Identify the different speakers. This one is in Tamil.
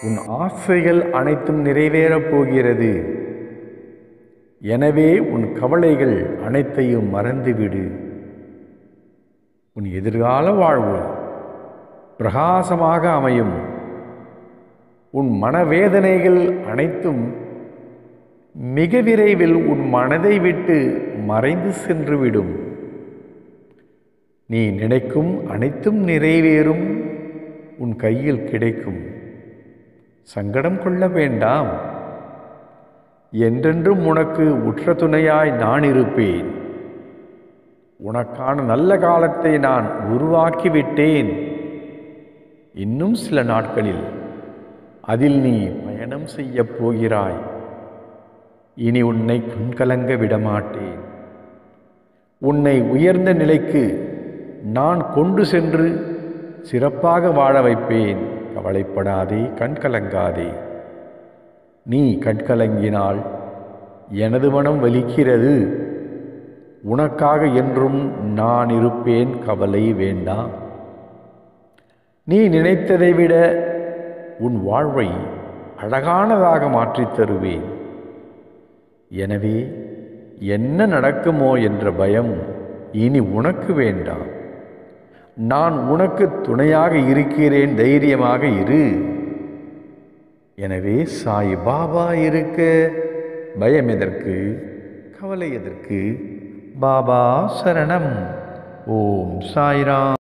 Speaker 1: உன் ஆசைகள் அனைத்தும் நிறைவேறப் போகிறது எனவே உன் கவலைகள் அனைத்தையும் மறந்துவிடு உன் எதிர்கால வாழ்வு பிரகாசமாக அமையும் உன் மனவேதனைகள் அனைத்தும் மிக விரைவில் உன் மனதை விட்டு மறைந்து சென்றுவிடும் நீ நினைக்கும் அனைத்தும் நிறைவேறும் உன் கையில் கிடைக்கும் சங்கடம் கொள்ள வேண்டாம் என்றென்றும் உனக்கு உற்ற துணையாய் நான் இருப்பேன் உனக்கான நல்ல காலத்தை நான் உருவாக்கிவிட்டேன் இன்னும் சில நாட்களில் அதில் நீ பயணம் செய்யப் போகிறாய் இனி உன்னை கண்கலங்க விடமாட்டேன் உன்னை உயர்ந்த நிலைக்கு நான் கொண்டு சென்று சிறப்பாக வாழ வைப்பேன் கவலைப்படாதே கண்கலங்காதே நீ கண்கலங்கினால் எனது மனம் வலிக்கிறது உனக்காக என்றும் நான் இருப்பேன் கவலை வேண்டாம் நீ நினைத்ததை விட உன் வாழ்வை அழகானதாக மாற்றித் தருவேன் எனவே என்ன நடக்குமோ என்ற பயம் இனி உனக்கு வேண்டாம் நான் உனக்கு துணையாக இருக்கிறேன் தைரியமாக இரு எனவே சாய் பாபா இருக்க பயம் எதற்கு கவலை எதற்கு பாபா சரணம் ஓம் சாய்ராம்